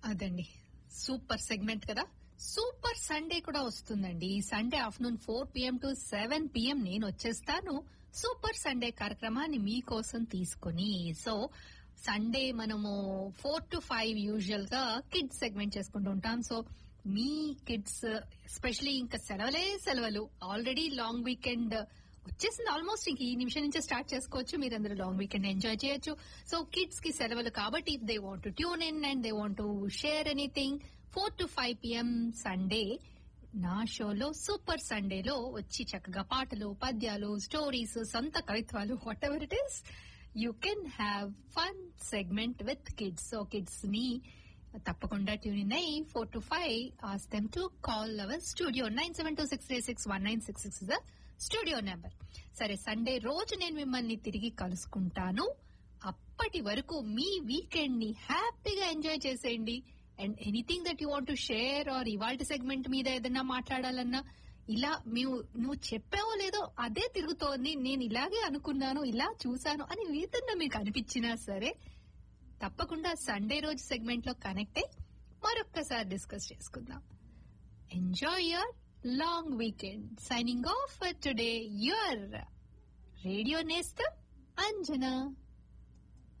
అదండి super segment కదా super Sunday కూడా వస్తుందండి ఈ Sunday afternoon four PM to seven PM నేను వచ్చేస్తాను సూపర్ సండే కార్యక్రమాన్ని మీకోసం తీసుకొని సో సండే మనము ఫోర్ టు ఫైవ్ యూజువల్ గా కిడ్స్ సెగ్మెంట్ చేసుకుంటూ ఉంటాం సో మీ కిడ్స్ ఎస్పెషలీ ఇంకా సెలవులే సెలవులు ఆల్రెడీ లాంగ్ వీకెండ్ వచ్చేసింది ఆల్మోస్ట్ ఇంక ఈ నిమిషం నుంచే స్టార్ట్ చేసుకోవచ్చు మీరు అందరూ లాంగ్ వీకెండ్ ఎంజాయ్ చేయొచ్చు సో కిడ్స్ కి సెలవులు కాబట్టి if they want to tune in and they want to share anything four to five PM Sunday నా షోలో సూపర్ సండేలో వచ్చి చక్కగా పాటలు పద్యాలు స్టోరీస్ సొంత కవిత్వాలు whatever it is you can have fun segment with kids so kids ని తప్పకుండా ట్యూన్ ఇన్ అయ్యి four to five ask them to call our studio nine seven two six three six one nine six six the studio number సరే Sunday రోజు నేను మిమ్మల్ని తిరిగి కలుసుకుంటాను అప్పటి వరకు మీ వీకెండ్ ని హ్యాపీగా ఎంజాయ్ చేసేయండి and anything that you want to share or ఇవాల్టి సెగ్మెంట్ మీద ఏదైనా మాట్లాడాలన్నా ఇలా మేము నువ్వు చెప్పావో లేదో అదే తిరుగుతోంది నేను ఇలాగే అనుకున్నాను ఇలా చూశాను అని ఏదన్నా మీకు అనిపించినా సరే తప్పకుండా సండే రోజు సెగ్మెంట్ లో కనెక్ట్ అయి మరొక్కసారి డిస్కస్ చేసుకుందాం enjoy your long weekend signing off today your radio నేస్తం అంజనా